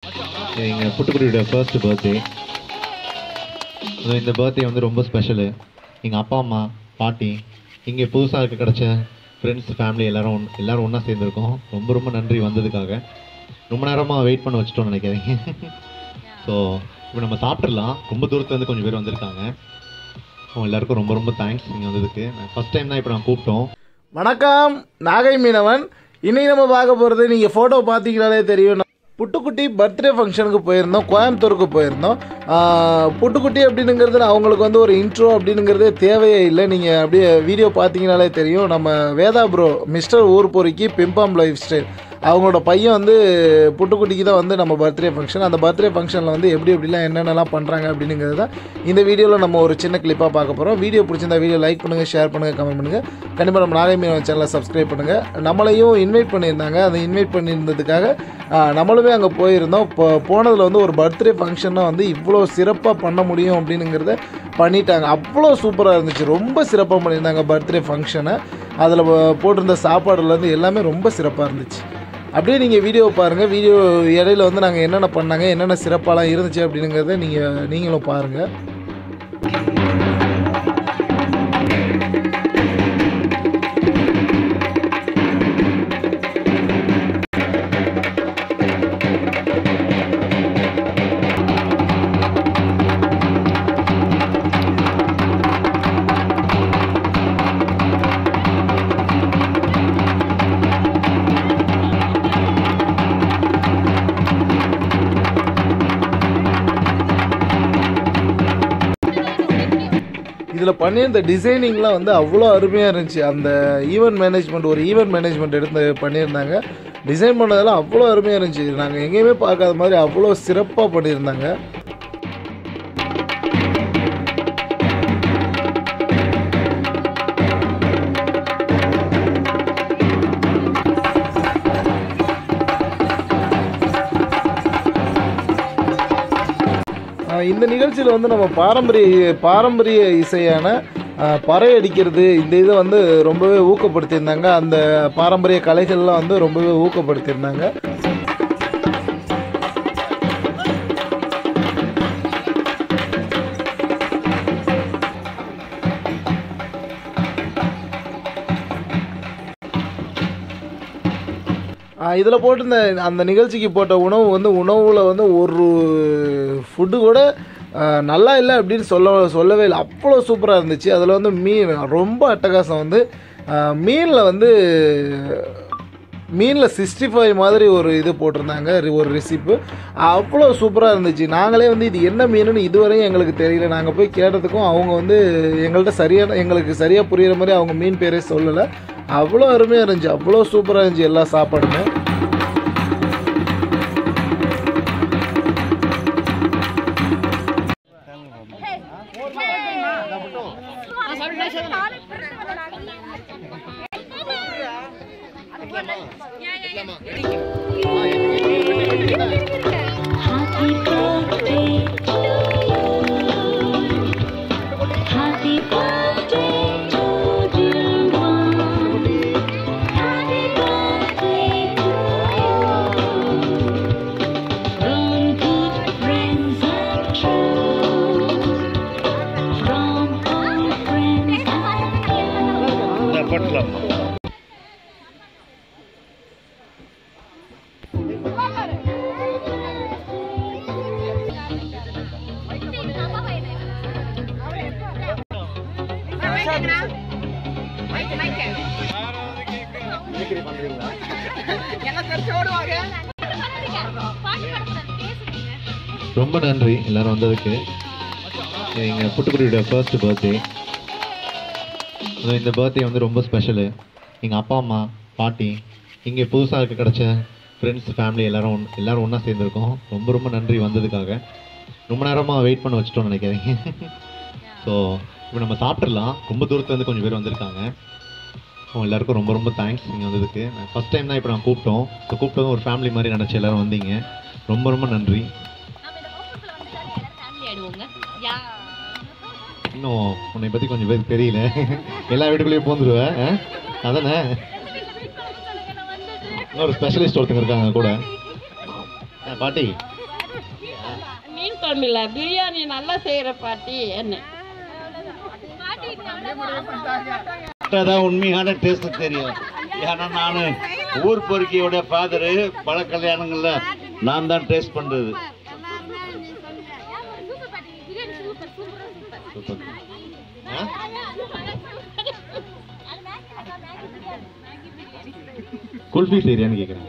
எங்கள் புட்டுக்குடியோட first birthday இந்த பர்த்டே வந்து ரொம்ப ஸ்பெஷலு எங்கள் அப்பா அம்மா பாட்டி இங்கே புதுசாக இருக்க கிடச்ச ஃப்ரெண்ட்ஸ் ஃபேமிலி எல்லாரும் ஒன் எல்லாரும் ஒன்றா சேர்ந்துருக்கோம் ரொம்ப ரொம்ப நன்றி வந்ததுக்காக ரொம்ப நேரமாக வெயிட் பண்ண வச்சுட்டோம்னு நினைக்காதீங்க ஸோ இப்போ நம்ம சாப்பிட்றலாம் ரொம்ப தூரத்துலேருந்து கொஞ்சம் பேர் வந்திருக்காங்க ஸோ எல்லாருக்கும் ரொம்ப ரொம்ப தேங்க்ஸ் நீங்கள் வந்ததுக்கு ஃபஸ்ட் டைம் தான் இப்போ நான் கூப்பிட்டோம் வணக்கம் நாகை மீனவன் இன்னைக்கு நம்ம பார்க்க போகிறது நீங்கள் ஃபோட்டோ பார்த்தீங்கனாலே தெரியும் புட்டுக்குட்டி பர்த்டே ஃபங்க்ஷனுக்கு போயிருந்தோம் கோயம்புத்தூருக்கு போயிருந்தோம் ஆஹ், புட்டுக்குட்டி அப்படின்னுங்கிறது அவங்களுக்கு வந்து ஒரு இன்ட்ரோ அப்படின்னுங்கிறதே தேவையே இல்லை நீங்கள் அப்படியே வீடியோ பார்த்தீங்கனாலே தெரியும் நம்ம வேதா ப்ரோ மிஸ்டர் ஊர் பொறுக்கி பிம்பாம் லைஃப் ஸ்டைல் அவங்களோட பையன் வந்து புட்டுக்குட்டிக்கு தான் வந்து நம்ம பர்த்டே ஃபங்க்ஷன் அந்த பர்த்டே ஃபங்க்ஷனில் வந்து எப்படி எப்படிலாம் என்னென்னலாம் பண்ணுறாங்க அப்படிங்கிறது தான் இந்த வீடியோவில் நம்ம ஒரு சின்ன கிளிப்பாக பார்க்க போகிறோம் வீடியோ பிடிச்சிருந்தா வீடியோ லைக் பண்ணுங்கள் ஷேர் பண்ணுங்கள் கமெண்ட் பண்ணுங்கள் கண்டிப்பாக நம்ம நாகை மீனவன் சேனலை சப்ஸ்கிரைப் பண்ணுங்கள் நம்மளையும் இன்வைட் பண்ணியிருந்தாங்க அதை இன்வைட் பண்ணியிருந்ததுக்காக ஆ, நம்மளுமே அங்கே போயிருந்தோம் இப்போ போனதில் வந்து ஒரு பர்த்டே ஃபங்க்ஷனை வந்து இவ்வளோ சிறப்பாக பண்ண முடியும் அப்படிங்கிறத பண்ணிட்டாங்க அவ்வளோ சூப்பராக இருந்துச்சு ரொம்ப சிறப்பாக பண்ணியிருந்தாங்க பர்த்டே ஃபங்க்ஷனை அதில் போட்டிருந்த சாப்பாடுலேருந்து எல்லாமே ரொம்ப சிறப்பாக இருந்துச்சு அப்படியே நீங்கள் வீடியோ பாருங்கள் வீடியோ இடையில வந்து நாங்கள் என்னென்ன பண்ணாங்க என்னென்ன சிறப்பாலாம் இருந்துச்சு அப்படிங்கிறத நீங்கள் நீங்களும் பாருங்கள் இதில் பண்ணியிருந்த டிசைனிங்லாம் வந்து அவ்வளோ அருமையாக இருந்துச்சு அந்த ஈவெண்ட் மேனேஜ்மெண்ட் ஒரு ஈவெண்ட் மேனேஜ்மெண்ட் எடுத்து பண்ணியிருந்தாங்க டிசைன் பண்ணதெல்லாம் அவ்வளோ அருமையாக இருந்துச்சு நாங்கள் எங்கேயுமே பார்க்காத மாதிரி அவ்வளோ சிறப்பாக பண்ணியிருந்தாங்க ஆஹ் இந்த நிகழ்ச்சியில் வந்து நம்ம பாரம்பரிய பாரம்பரிய இசையான ஆஹ் பறை அடிக்கிறது இந்த இதை வந்து ரொம்பவே ஊக்கப்படுத்தியிருந்தாங்க அந்த பாரம்பரிய கலைகள்லாம் வந்து ரொம்பவே ஊக்கப்படுத்தியிருந்தாங்க இதில் போட்டிருந்த அந்த நிகழ்ச்சிக்கு போட்ட உணவு வந்து உணவில் வந்து ஒரு ஃபுட்டு கூட ஆ, நல்லா இல்லை அப்படின்னு சொல்ல சொல்லவே இல்லை அவ்வளோ சூப்பராக இருந்துச்சு அதில் வந்து மீன் ரொம்ப அட்டகாசம் வந்து மீனில் வந்து மீனில் சிக்ஸ்டி ஃபைவ் மாதிரி ஒரு இது போட்டிருந்தாங்க ரி- ஒரு ரெசிப்பு அவ்வளோ சூப்பராக இருந்துச்சு நாங்களே வந்து இது என்ன மீனுன்னு இதுவரையும் எங்களுக்கு தெரியல நாங்கள் போய் கேட்டதுக்கும் அவங்க வந்து எங்கள்கிட்ட சரியான எங்களுக்கு சரியாக புரியுற மாதிரி அவங்க மீன் பேரே சொல்லலை அவ்வளோ அருமையாக இருந்துச்சு அவ்வளோ சூப்பராக இருந்துச்சு எல்லா சாப்பாடுமே Happy birthday to you. Happy birthday to dear one. Happy birthday to you. From good friends and true. From old friends and new. ரொம்ப நன்றி எல்லாரும் வந்ததுக்கு எங்கள் புட்டுக்குடியோட ஃபர்ஸ்ட் பர்த்டே இந்த பர்த்டே வந்து ரொம்ப ஸ்பெஷலு எங்கள் அப்பா அம்மா பாட்டி இங்கே புதுசாக இருக்க கிடச்ச ஃப்ரெண்ட்ஸ் ஃபேமிலி எல்லாரும் ஒன் எல்லாரும் ஒன்றா சேர்ந்துருக்கோம் ரொம்ப ரொம்ப நன்றி வந்ததுக்காக ரொம்ப நேரமாக வெயிட் பண்ண வச்சுட்டோம்னு நினைக்காதீங்க ஸோ இப்போ நம்ம சாப்பிட்றலாம் ரொம்ப தூரத்துலேருந்து கொஞ்சம் பேர் வந்திருக்காங்க ஸோ எல்லாருக்கும் ரொம்ப ரொம்ப தேங்க்ஸ் நீங்கள் வந்ததுக்கு ஃபஸ்ட் டைம் தான் இப்போ நான் கூப்பிட்டோம் ஸோ கூப்பிட்டதும் ஒரு ஃபேமிலி மாதிரி நினச்சி எல்லாரும் வந்தீங்க ரொம்ப ரொம்ப நன்றி இன்னும் உன்னை பற்றி கொஞ்சம் பேருக்கு தெரியல எல்லா வீட்டுக்குள்ளேயும் போந்துருவேன் ஆ? அதானே இன்னொரு ஸ்பெஷலிஸ்ட் ஒருத்தங்க இருக்காங்க கூட ஆ, பாட்டி மீன் குழம்பு இல்ல பிரியாணி நல்லா செய்யற பாட்டி என்ன தான் உண்மையான டேஸ்ட் தெரியும் ஏன்னா நான் ஊர் பொறுக்கியோட ஃபாதரு பல கல்யாணங்கள்ல நான் தான் டேஸ்ட் பண்றது சூப்பர் ஆ? குல்ஃபி சரியான்னு கேட்குறேன்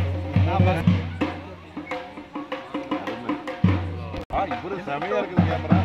இவரு செமையா இருக்குது கேமரா